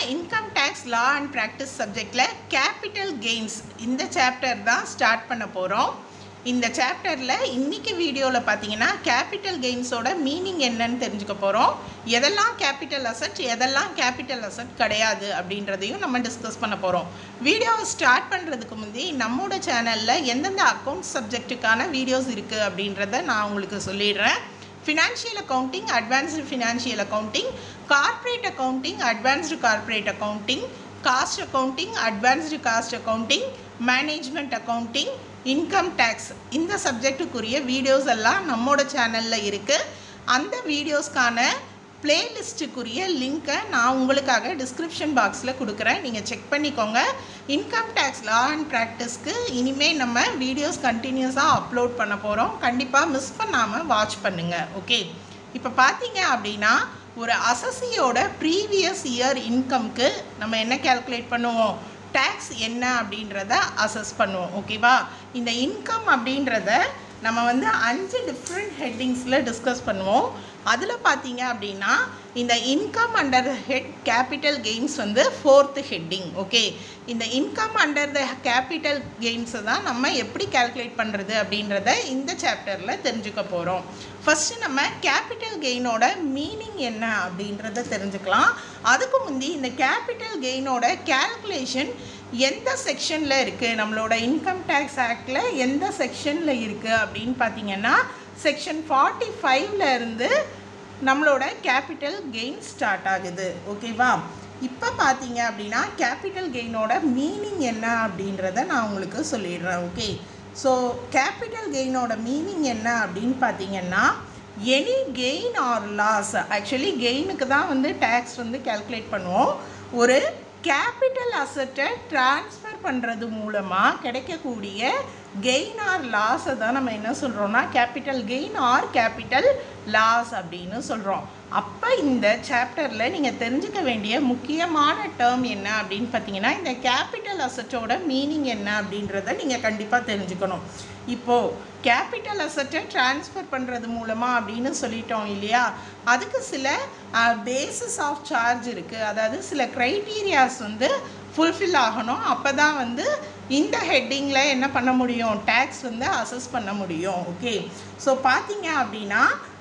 income tax law and practice சப்ஜெக்டில் capital gains இந்த chapter தான் ஸ்டார்ட் பண்ண போகிறோம் இந்த சாப்டரில் இன்னைக்கு வீடியோவில் பார்த்தீங்கன்னா கேபிட்டல் கெயின்ஸோட மீனிங் என்னன்னு தெரிஞ்சுக்க போகிறோம் எதெல்லாம் கேபிட்டல் அசட் எதெல்லாம் கேபிட்டல் அசட் கிடையாது அப்படின்றதையும் நம்ம டிஸ்கஸ் பண்ண போகிறோம் வீடியோவை ஸ்டார்ட் பண்ணுறதுக்கு முந்தி நம்மளோட சேனலில் எந்தெந்த அக்கௌண்ட் சப்ஜெக்ட்டுக்கான வீடியோஸ் இருக்குது அப்படின்றத நான் உங்களுக்கு சொல்லிடுறேன் financial accounting advanced financial accounting corporate accounting advanced corporate accounting cost accounting advanced cost accounting management accounting income tax இந்த சப்ஜெக்ட்டுக்குரிய வீடியோஸ் எல்லாம் நம்மளோட சேனலில் இருக்குது அந்த வீடியோஸ்க்கான பிளேலிஸ்ட்டுக்குரிய லிங்க்கை நான் உங்களுக்காக டிஸ்கிரிப்ஷன் பாக்ஸில் கொடுக்குறேன் நீங்கள் செக் பண்ணிக்கோங்க இன்கம் டேக்ஸ் லா அண்ட் ப்ராக்டிஸ்க்கு இனிமேல் நம்ம வீடியோஸ் கண்டினியூஸாக அப்லோட் பண்ண போகிறோம் கண்டிப்பாக மிஸ் பண்ணாமல் வாட்ச் பண்ணுங்கள் ஓகே இப்போ பார்த்தீங்க அப்படின்னா ஒரு அசசியோட ப்ரீவியஸ் இயர் இன்கம்க்கு நம்ம என்ன கால்குலேட் பண்ணுவோம் டேக்ஸ் என்ன அப்படின்றத அசஸ் பண்ணுவோம் ஓகேவா இந்த இன்கம் அப்படின்றத நம்ம வந்து அஞ்சு டிஃப்ரெண்ட் ஹெட்டிங்ஸில் டிஸ்கஸ் பண்ணுவோம் அதில் பார்த்தீங்க அப்படின்னா இந்த income under head capital gains வந்து ஃபோர்த்து ஹெட்டிங் ஓகே இந்த இன்கம் அண்டர் த கேபிட்டல் கெயின்ஸை தான் நம்ம எப்படி கால்குலேட் பண்ணுறது அப்படின்றத இந்த சாப்டரில் தெரிஞ்சுக்க போகிறோம் ஃபஸ்ட்டு நம்ம கேபிட்டல் கெயினோட மீனிங் என்ன அப்படின்றத தெரிஞ்சுக்கலாம் அதுக்கு முந்தி இந்த கேபிட்டல் கெயினோட கேல்குலேஷன் எந்த செக்ஷனில் இருக்குது நம்மளோட இன்கம் டேக்ஸ் ஆக்டில் எந்த செக்ஷனில் இருக்குது அப்படின்னு பார்த்தீங்கன்னா செக்ஷன் ஃபார்ட்டி ஃபைவ்ல இருந்து நம்மளோட கேபிட்டல் கெயின் ஸ்டார்ட் ஆகுது ஓகேவா இப்போ பார்த்தீங்க அப்படின்னா கேபிட்டல் கெயினோட மீனிங் என்ன அப்படின்றத நான் உங்களுக்கு சொல்லிடுறேன் ஓகே ஸோ கேபிட்டல் கெயினோட மீனிங் என்ன அப்படின்னு பார்த்தீங்கன்னா any gain or loss actually கெயினுக்கு தான் வந்து டேக்ஸ் வந்து கேல்குலேட் பண்ணுவோம் ஒரு கேபிட்டல் அசட்டை ட்ரான்ஸ்ஃபர் பண்ணுறது மூலமாக கிடைக்கக்கூடிய கெயின் ஆர் லாஸை தான் நம்ம என்ன சொல்கிறோம்னா capital gain or capital loss அப்படின்னு சொல்கிறோம் அப்போ இந்த சாப்டரில் நீங்கள் தெரிஞ்சுக்க வேண்டிய முக்கியமான டேர்ம் என்ன அப்படின்னு பார்த்தீங்கன்னா இந்த கேபிட்டல் அசட்டோட மீனிங் என்ன அப்படின்றத நீங்கள் கண்டிப்பாக தெரிஞ்சுக்கணும் இப்போது கேபிட்டல் அசட்டை ட்ரான்ஸ்ஃபர் பண்ணுறது மூலமாக அப்படின்னு சொல்லிட்டோம் இல்லையா அதுக்கு சில பேசிஸ் ஆஃப் சார்ஜ் இருக்குது அதாவது சில க்ரைட்டீரியாஸ் வந்து ஃபுல்ஃபில் ஆகணும் அப்போ தான் வந்து இந்த ஹெட்டிங்கில் என்ன பண்ண முடியும் டேக்ஸ் வந்து அசஸ் பண்ண முடியும் ஓகே ஸோ பார்த்தீங்க அப்படின்னா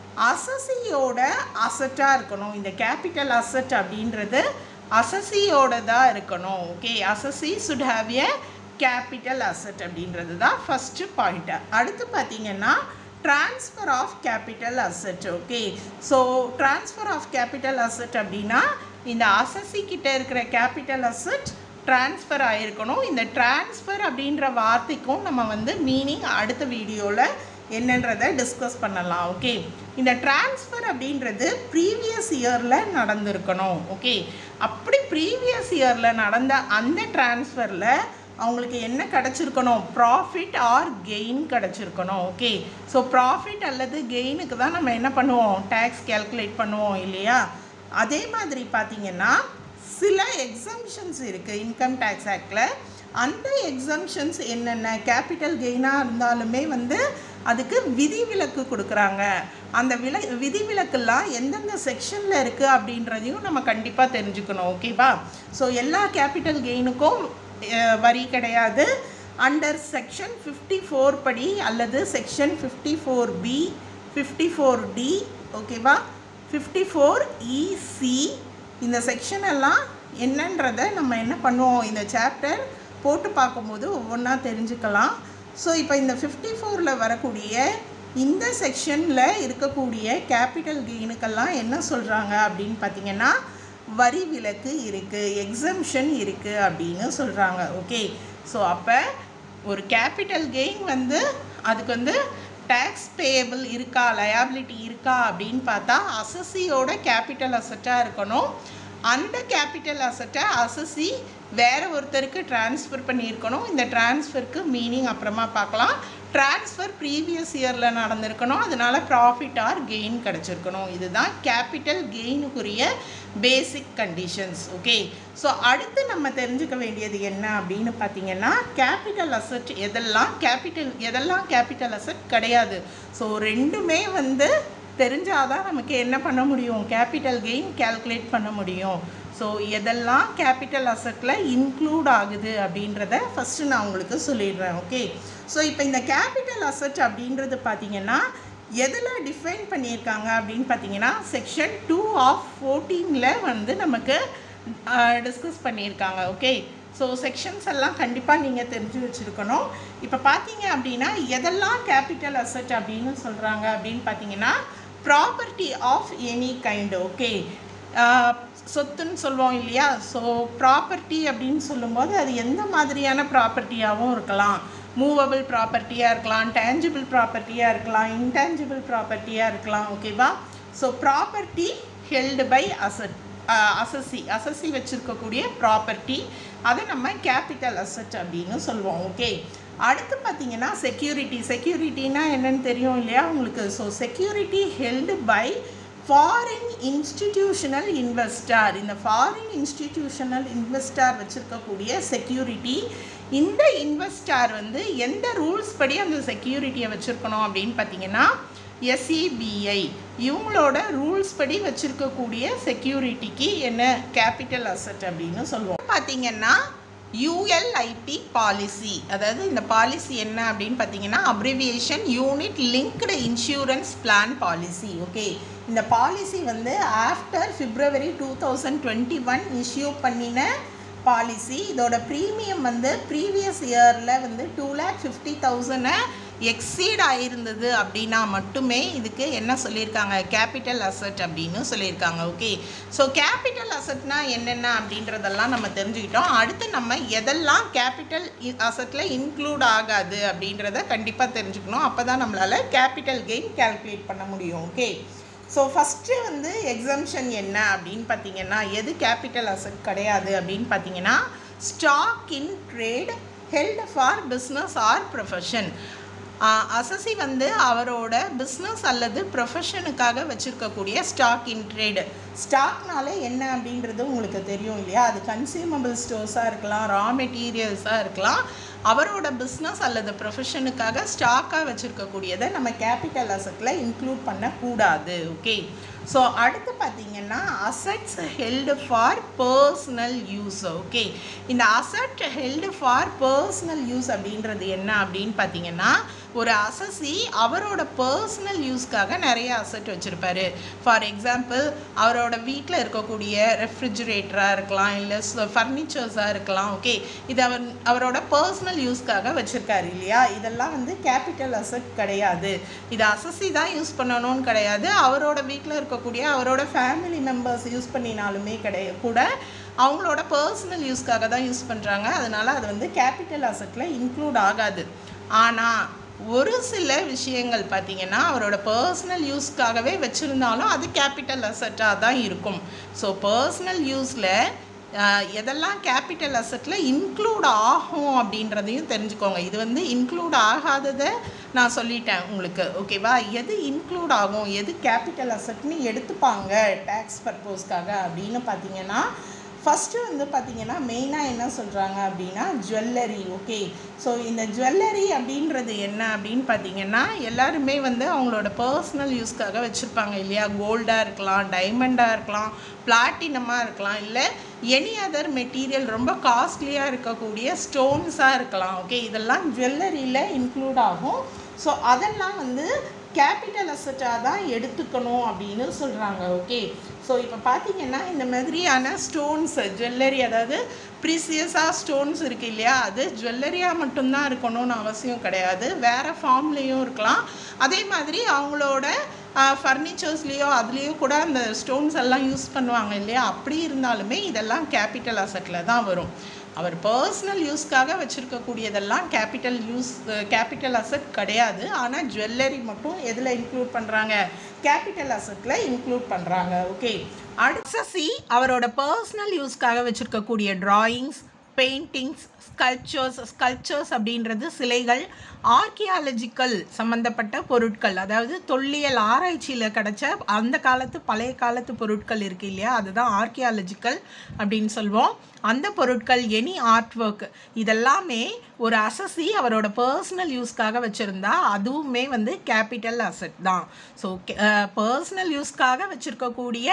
அசசியோட அசட்டாக இருக்கணும் இந்த கேபிட்டல் அசட் அப்படின்றது அசசியோட தான் இருக்கணும் okay assessee should have a capital asset அப்படின்றது தான் ஃபஸ்ட்டு பாயிண்ட்டு அடுத்து பார்த்தீங்கன்னா transfer of capital asset okay so transfer of capital asset அப்படின்னா இந்த அசசி கிட்ட இருக்கிற கேபிட்டல் அசட் ட்ரான்ஸ்ஃபர் ஆகிருக்கணும் இந்த ட்ரான்ஸ்ஃபர் அப்படின்ற வார்த்தைக்கும் நம்ம வந்து மீனிங் அடுத்த வீடியோவில் என்னன்றதை டிஸ்கஸ் பண்ணலாம் ஓகே இந்த ட்ரான்ஸ்ஃபர் அப்படின்றது ப்ரீவியஸ் இயரில் நடந்திருக்கணும் ஓகே அப்படி ப்ரீவியஸ் இயரில் நடந்த அந்த ட்ரான்ஸ்ஃபரில் அவங்களுக்கு என்ன கிடச்சிருக்கணும் ப்ராஃபிட் ஆர் கெயின் கிடச்சிருக்கணும் ஓகே ஸோ ப்ராஃபிட் அல்லது கெயினுக்கு தான் நம்ம என்ன பண்ணுவோம் டேக்ஸ் கேல்குலேட் பண்ணுவோம் இல்லையா அதே மாதிரி பார்த்திங்கன்னா சில எக்ஸம்ஷன்ஸ் இருக்குது இன்கம் டேக்ஸ் ஆக்டில் அந்த எக்ஸம்ஷன்ஸ் என்னென்ன கேபிட்டல் கெயினாக இருந்தாலுமே வந்து அதுக்கு விதிவிலக்கு கொடுக்குறாங்க அந்த வில விதிவிலக்கெல்லாம் எந்தெந்த செக்ஷனில் இருக்குது அப்படின்றதையும் நம்ம கண்டிப்பாக தெரிஞ்சுக்கணும் ஓகேவா ஸோ எல்லா கேபிட்டல் கெயினுக்கும் வரி கிடையாது அண்டர் செக்ஷன் ஃபிஃப்டி ஃபோர் படி அல்லது section fifty four B fifty four D ஓகேவா ஃபிஃப்டி ஃபோர் இசி இந்த செக்ஷன் எல்லாம் என்னன்றதை நம்ம என்ன பண்ணுவோம் இந்த சாப்டர் போட்டு பார்க்கும்போது ஒவ்வொன்றா தெரிஞ்சுக்கலாம் ஸோ இப்போ இந்த ஃபிஃப்டி ஃபோரில் வரக்கூடிய இந்த செக்ஷனில் இருக்கக்கூடிய கேபிட்டல் கெயினுக்கெல்லாம் என்ன சொல்கிறாங்க அப்படின்னு பார்த்தீங்கன்னா வரி விலக்கு இருக்குது எக்ஸம்ஷன் இருக்குது அப்படின்னு சொல்கிறாங்க ஓகே ஸோ அப்போ ஒரு கேபிட்டல் கெயின் வந்து அதுக்கு வந்து டேக்ஸ் பேயபிள் இருக்கா லயாபிலிட்டி இருக்கா அப்படின்னு பார்த்தா அசசியோட கேபிட்டல் அசட்டாக இருக்கணும் அந்த கேபிட்டல் அசட்டை அசசி வேறு ஒருத்தருக்கு ட்ரான்ஸ்ஃபர் பண்ணியிருக்கணும் இந்த ட்ரான்ஸ்ஃபருக்கு மீனிங் அப்புறமா பார்க்கலாம் ட்ரான்ஸ்ஃபர் ப்ரீவியஸ் இயரில் நடந்திருக்கணும் அதனால் ப்ராஃபிட் ஆர் கெயின் கிடச்சிருக்கணும் இதுதான் கேபிட்டல் கெயினுக்குரிய பேசிக் கண்டிஷன்ஸ் ஓகே ஸோ அடுத்து நம்ம தெரிஞ்சுக்க வேண்டியது என்ன அப்படின்னு பார்த்தீங்கன்னா கேபிட்டல் அசட் எதெல்லாம் கேபிட்டல் எதெல்லாம் கேபிட்டல் அசட் கிடையாது ஸோ ரெண்டுமே வந்து தெரிஞ்சாதான் நமக்கு என்ன பண்ண முடியும் கேபிட்டல் கெயின் கேல்குலேட் பண்ண முடியும் ஸோ எதெல்லாம் கேபிட்டல் அசட்டில் இன்க்ளூட் ஆகுது அப்படின்றத ஃபஸ்ட்டு நான் உங்களுக்கு சொல்லிடுறேன் ஓகே ஸோ இப்போ இந்த கேபிட்டல் அசட் அப்படின்றது பார்த்தீங்கன்னா எதில் டிஃபைன் பண்ணியிருக்காங்க அப்படின்னு பார்த்தீங்கன்னா செக்ஷன் டூ ஆஃப் ஃபோர்டீனில் வந்து நமக்கு டிஸ்கஸ் பண்ணியிருக்காங்க ஓகே ஸோ செக்ஷன்ஸ் எல்லாம் கண்டிப்பாக நீங்கள் தெரிஞ்சு வச்சுருக்கணும் இப்போ பார்த்தீங்க அப்படின்னா எதெல்லாம் கேபிட்டல் அசட் அப்படின்னு சொல்கிறாங்க அப்படின்னு பார்த்தீங்கன்னா property of any kind okay சொத்துன்னு சொல்லுவோம் இல்லையா ஸோ ப்ராப்பர்ட்டி அப்படின்னு சொல்லும்போது அது எந்த மாதிரியான ப்ராப்பர்ட்டியாகவும் இருக்கலாம் மூவபிள் ப்ராப்பர்ட்டியாக இருக்கலாம் டேஞ்சிபிள் ப்ராப்பர்ட்டியாக இருக்கலாம் இன்டேஞ்சிபிள் ப்ராப்பர்ட்டியாக இருக்கலாம் ஓகேவா so property held by asset assessee assessee வச்சுருக்கக்கூடிய ப்ராப்பர்ட்டி அதை நம்ம கேபிட்டல் அசட் அப்படின்னு சொல்லுவோம் ஓகே அடுத்து பார்த்தீங்கன்னா செக்யூரிட்டி செக்யூரிட்டினா என்னன்னு தெரியும் இல்லையா உங்களுக்கு so security held by foreign institutional investor இந்த ஃபாரின் இன்ஸ்டிடியூஷனல் இன்வெஸ்டார் வச்சுருக்கக்கூடிய செக்யூரிட்டி இந்த இன்வெஸ்டார் வந்து எந்த ரூல்ஸ் படி அந்த செக்யூரிட்டியை வச்சுருக்கணும் அப்படின்னு பார்த்தீங்கன்னா எஸ்இபிஐ இவங்களோட ரூல்ஸ் படி வச்சுருக்கக்கூடிய செக்யூரிட்டிக்கு என்ன கேபிட்டல் அசட் அப்படின்னு சொல்லுவோம் பார்த்தீங்கன்னா யூஎல்ஐபி பாலிசி அதாவது இந்த பாலிசி என்ன அப்படின்னு பார்த்தீங்கன்னா abbreviation unit linked insurance plan policy okay இந்த பாலிசி வந்து after February two thousand twenty one issue பண்ணின பாலிசி இதோட ப்ரீமியம் வந்து ப்ரீவியஸ் இயரில் வந்து டூ லேக் ஃபிஃப்டி தௌசண்டை எக்ஸீட் ஆயிருந்தது அப்படின்னா மட்டுமே இதுக்கு என்ன சொல்லியிருக்காங்க கேபிட்டல் அசட் அப்படின்னு சொல்லியிருக்காங்க ஓகே ஸோ கேபிட்டல் அசட்னா என்னென்ன அப்படின்றதெல்லாம் நம்ம தெரிஞ்சுக்கிட்டோம் அடுத்து நம்ம எதெல்லாம் கேபிட்டல் அசட்டில் இன்க்ளூட் ஆகாது அப்படின்றத கண்டிப்பாக தெரிஞ்சுக்கணும் அப்போ தான் நம்மளால் கேபிட்டல் கெயின் கேல்குலேட் பண்ண முடியும் ஓகே ஸோ ஃபஸ்ட்டு வந்து எக்ஸம்ஷன் என்ன அப்படின்னு பார்த்தீங்கன்னா எது கேபிட்டல் அசட் கிடையாது அப்படின்னு பார்த்தீங்கன்னா stock in trade held for business or profession அசசி வந்து அவரோட பிஸ்னஸ் அல்லது ப்ரொஃபஷனுக்காக வச்சுருக்கக்கூடிய ஸ்டாக் இன் ட்ரேடு ஸ்டாக்னாலே என்ன அப்படின்றது உங்களுக்கு தெரியும் இல்லையா அது கன்சியூமபிள் ஸ்டோர்ஸாக இருக்கலாம் ரா மெட்டீரியல்ஸாக இருக்கலாம் அவரோட பிஸ்னஸ் அல்லது ப்ரொஃபஷனுக்காக ஸ்டாக்காக வச்சுருக்கக்கூடியதை நம்ம கேபிட்டல் அசட்டில் இன்க்ளூட் பண்ணக்கூடாது ஓகே ஸோ அடுத்து பார்த்தீங்கன்னா assets held for personal use okay இந்த asset held for personal use அப்படின்றது என்ன அப்படின்னு பார்த்தீங்கன்னா ஒரு அசசி அவரோட பர்சனல் யூஸ்க்காக நிறைய அசட் வச்சுருப்பாரு ஃபார் எக்ஸாம்பிள் அவரோட வீட்டில் இருக்கக்கூடிய ரெஃப்ரிஜிரேட்டராக இருக்கலாம் இல்லை ஃபர்னிச்சர்ஸாக இருக்கலாம் ஓகே இது அவர் அவரோட பர்சனல் யூஸ்க்காக வச்சுருக்காரு இல்லையா இதெல்லாம் வந்து கேபிட்டல் அசட் கிடையாது இது அசசி தான் யூஸ் பண்ணணும்னு கிடையாது அவரோட வீட்டில் இருக்கக்கூடிய அவரோட ஃபேமிலி மெம்பர்ஸ் யூஸ் பண்ணினாலுமே கிடையாது கூட அவங்களோட பர்சனல் யூஸ்க்காக தான் யூஸ் பண்ணுறாங்க அதனால் அது வந்து கேபிட்டல் அசட்டில் இன்க்ளூட் ஆகாது ஆனால் ஒரு சில விஷயங்கள் பார்த்தீங்கன்னா அவரோட பர்சனல் யூஸ்க்காகவே வச்சுருந்தாலும் அது கேபிட்டல் அசட்டாக தான் இருக்கும் ஸோ பர்சனல் யூஸில் எதெல்லாம் கேபிட்டல் அசட்டில் இன்க்ளூட் ஆகும் அப்படின்றதையும் தெரிஞ்சுக்கோங்க இது வந்து இன்க்ளூட் ஆகாததை நான் சொல்லிட்டேன் உங்களுக்கு ஓகேவா எது இன்க்ளூட் ஆகும் எது கேபிட்டல் அசட்னு எடுத்துப்பாங்க டேக்ஸ் பர்பஸ்க்காக அப்படின்னு பார்த்தீங்கன்னா ஃபஸ்ட்டு வந்து பார்த்திங்கன்னா மெயினாக என்ன சொல்கிறாங்க அப்படின்னா ஜுவல்லரி ஓகே ஸோ இந்த ஜுவல்லரி அப்படின்றது என்ன அப்படின்னு பார்த்தீங்கன்னா எல்லாருமே வந்து அவங்களோட பர்சனல் யூஸ்க்காக வச்சுருப்பாங்க இல்லையா கோல்டாக இருக்கலாம் டைமண்டாக இருக்கலாம் பிளாட்டினமாக இருக்கலாம் இல்லை எனி அதர் மெட்டீரியல் ரொம்ப காஸ்ட்லியாக இருக்கக்கூடிய ஸ்டோன்ஸாக இருக்கலாம் ஓகே இதெல்லாம் ஜுவல்லரியில் இன்க்ளூட் ஆகும் ஸோ அதெல்லாம் வந்து கேபிட்டல் அசட்டாக தான் எடுத்துக்கணும் அப்படின்னு சொல்கிறாங்க ஓகே ஸோ இப்போ பார்த்தீங்கன்னா இந்த மாதிரியான ஸ்டோன்ஸ் ஜுவல்லரி அதாவது ப்ரீசியஸாக ஸ்டோன்ஸ் இருக்குது இல்லையா அது ஜுவல்லரியாக மட்டும்தான் இருக்கணும்னு அவசியம் கிடையாது வேறு ஃபார்ம்லேயும் இருக்கலாம் அதே மாதிரி அவங்களோட ஃபர்னிச்சர்ஸ்லேயோ அதுலேயோ கூட அந்த ஸ்டோன்ஸ் எல்லாம் யூஸ் பண்ணுவாங்க இல்லையா அப்படி இருந்தாலுமே இதெல்லாம் கேபிட்டல் அசட்டில் தான் வரும் அவர் பர்சனல் யூஸ்க்காக வச்சுருக்கக்கூடியதெல்லாம் கேபிட்டல் யூஸ் கேபிட்டல் அசட் கிடையாது ஆனால் ஜுவல்லரி மட்டும் எதில் இன்க்ளூட் பண்ணுறாங்க கேபிட்டல் அசட்டில் இன்க்ளூட் பண்ணுறாங்க ஓகே அடுத்தசி அவரோட பர்சனல் யூஸ்க்காக வச்சுருக்கக்கூடிய ட்ராயிங்ஸ் பெயிண்டிங்ஸ் ஸ்கல்ச்சர்ஸ் ஸ்கல்ச்சர்ஸ் அப்படின்றது சிலைகள் ஆர்கியாலஜிக்கல் சம்மந்தப்பட்ட பொருட்கள் அதாவது தொல்லியல் ஆராய்ச்சியில் கிடச்ச அந்த காலத்து பழைய காலத்து பொருட்கள் இருக்குது இல்லையா அதுதான் ஆர்கியாலஜிக்கல் அப்படின்னு சொல்லுவோம் அந்த பொருட்கள் எனி ஆர்ட் ஒர்க் இதெல்லாமே ஒரு அசசி அவரோட பர்சனல் யூஸ்க்காக வச்சுருந்தா அதுவுமே வந்து கேபிட்டல் அசட் தான் ஸோ பர்சனல் யூஸ்க்காக வச்சுருக்கக்கூடிய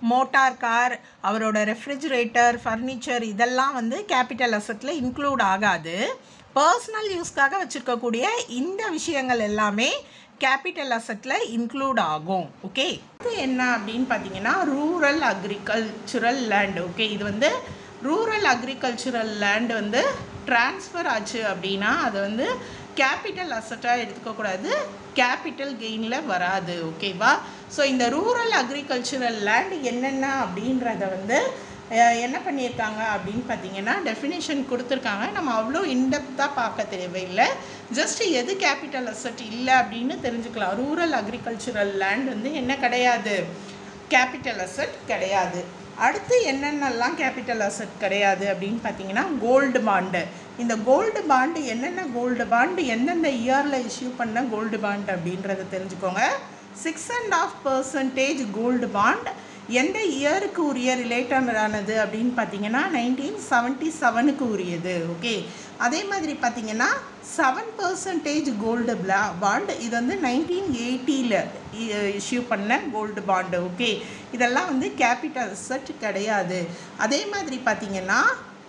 மோட்டார் கார் அவரோட ரெஃப்ரிஜிரேட்டர் ஃபர்னிச்சர் இதெல்லாம் வந்து கேபிட்டல் அசட்டில் இன்க்ளூட் ஆகாது பர்சனல் யூஸ்க்காக வச்சுருக்கக்கூடிய இந்த விஷயங்கள் எல்லாமே கேபிட்டல் அசட்டில் இன்க்ளூட் ஆகும் ஓகே இது என்ன அப்படின்னு பார்த்தீங்கன்னா ரூரல் அக்ரிகல்ச்சுரல் லேண்ட் ஓகே இது வந்து ரூரல் அக்ரிகல்ச்சுரல் லேண்ட் வந்து ட்ரான்ஸ்ஃபர் ஆச்சு அப்படின்னா அது வந்து கேபிட்டல் அசட்டாக எடுத்துக்கக்கூடாது கேபிட்டல் கெயினில் வராது ஓகேவா ஸோ இந்த ரூரல் அக்ரிகல்ச்சுரல் லேண்ட் என்னென்ன அப்படின்றத வந்து அஹ், என்ன பண்ணியிருக்காங்க அப்படின்னு பார்த்தீங்கன்னா டெஃபினேஷன் கொடுத்துருக்காங்க நம்ம அவ்வளோ இன்டெப்த்தாக பார்க்க தேவையில்லை ஜஸ்ட் எது கேபிட்டல் அசட் இல்லை அப்படின்னு தெரிஞ்சுக்கலாம் ரூரல் அக்ரிகல்ச்சுரல் லேண்ட் வந்து என்ன கிடையாது கேபிட்டல் அசட் கிடையாது அடுத்து என்னென்னலாம் கேபிட்டல் அசட் கிடையாது அப்படின்னு பார்த்தீங்கன்னா கோல்டு பாண்டு இந்த கோல்டு பாண்டு என்னென்ன கோல்டு பாண்டு எந்தெந்த இயரில் இஷ்யூ பண்ண கோல்டு பாண்ட் அப்படின்றத தெரிஞ்சுக்கோங்க six and half percentage gold bond எந்த இயருக்கு உரிய ரிலேட்டடானது அப்படின்னு பார்த்தீங்கன்னா நைன்டீன் செவன்ட்டி செவனுக்கு உரியது ஓகே அதே மாதிரி பார்த்தீங்கன்னா செவன் பர்சன்டேஜ் கோல்டு பிளா பாண்ட் இது வந்து நைன்டீன் எயிட்டியில் இஷ்யூ பண்ண கோல்டு பாண்டு ஓகே இதெல்லாம் வந்து கேபிட்டல் செட் கிடையாது அதே மாதிரி பார்த்தீங்கன்னா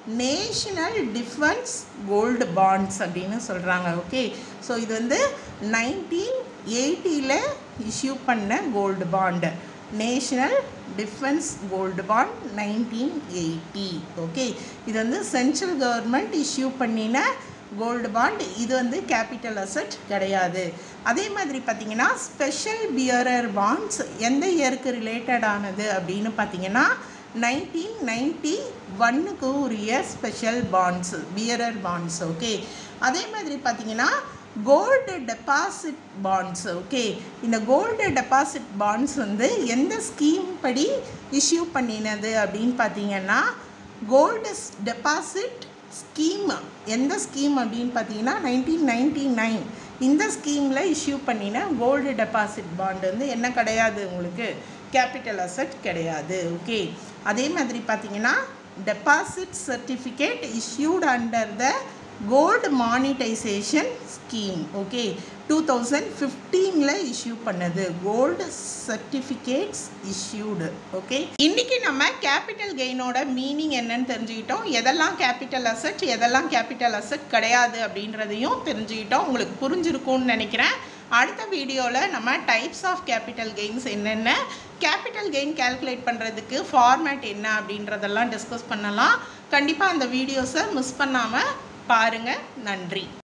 நேஷனல் டிஃபென்ஸ் கோல்டு பாண்ட்ஸ் அப்படின்னு சொல்கிறாங்க ஓகே ஸோ இது வந்து நைன்டீன் எயிட்டியில் இஷ்யூ பண்ண gold bond national defence gold bond nineteen eighty okay இது வந்து சென்ட்ரல் கவர்மெண்ட் இஷ்யூ பண்ணின கோல்டு பாண்ட் இது வந்து கேபிட்டல் அசட் கிடையாது அதே மாதிரி பார்த்தீங்கன்னா ஸ்பெஷல் பியரர் பாண்ட்ஸ் எந்த இயருக்கு ரிலேட்டட் ஆனது அப்படின்னு பார்த்தீங்கன்னா நைன்டீன் நைன்டி ஒன்னுக்கு உரிய special bonds bearer bonds okay அதே மாதிரி பார்த்தீங்கன்னா கோல்டு டெபாசிட் பாண்ட்ஸ் ஓகே இந்த கோல்டு டெபாசிட் பாண்ட்ஸ் வந்து எந்த ஸ்கீம் படி இஷ்யூ பண்ணினது அப்படின்னு பார்த்தீங்கன்னா கோல்டு டெபாசிட் ஸ்கீம் எந்த ஸ்கீம் அப்படின்னு பார்த்தீங்கன்னா நைன்டீன் நைன்டி நைன் இந்த ஸ்கீமில் இஷ்யூ பண்ணின கோல்டு டெபாசிட் பாண்ட் வந்து என்ன கிடையாது உங்களுக்கு கேபிட்டல் அசட் கிடையாது ஓகே அதே மாதிரி பார்த்தீங்கன்னா deposit certificate issued under the gold monetisation scheme okay two thousand ஃபிஃப்டீனில் இஷ்யூ பண்ணது கோல்டு சர்டிஃபிகேட்ஸ் இஷ்யூடு ஓகே இன்றைக்கி நம்ம கேபிட்டல் கெயினோட மீனிங் என்னன்னு தெரிஞ்சுக்கிட்டோம் எதெல்லாம் கேபிட்டல் அசட் எதெல்லாம் கேபிட்டல் அசட் கிடையாது அப்படின்றதையும் தெரிஞ்சுக்கிட்டோம் உங்களுக்கு புரிஞ்சிருக்கும்னு நினைக்கிறேன் அடுத்த வீடியோவில் நம்ம டைப்ஸ் ஆஃப் கேபிட்டல் கெயின்ஸ் என்னென்ன கேபிட்டல் கெயின் கால்குலேட் பண்ணுறதுக்கு ஃபார்மேட் என்ன அப்படின்றதெல்லாம் டிஸ்கஸ் பண்ணலாம் கண்டிப்பாக அந்த வீடியோஸை மிஸ் பண்ணாமல் பாருங்கள் நன்றி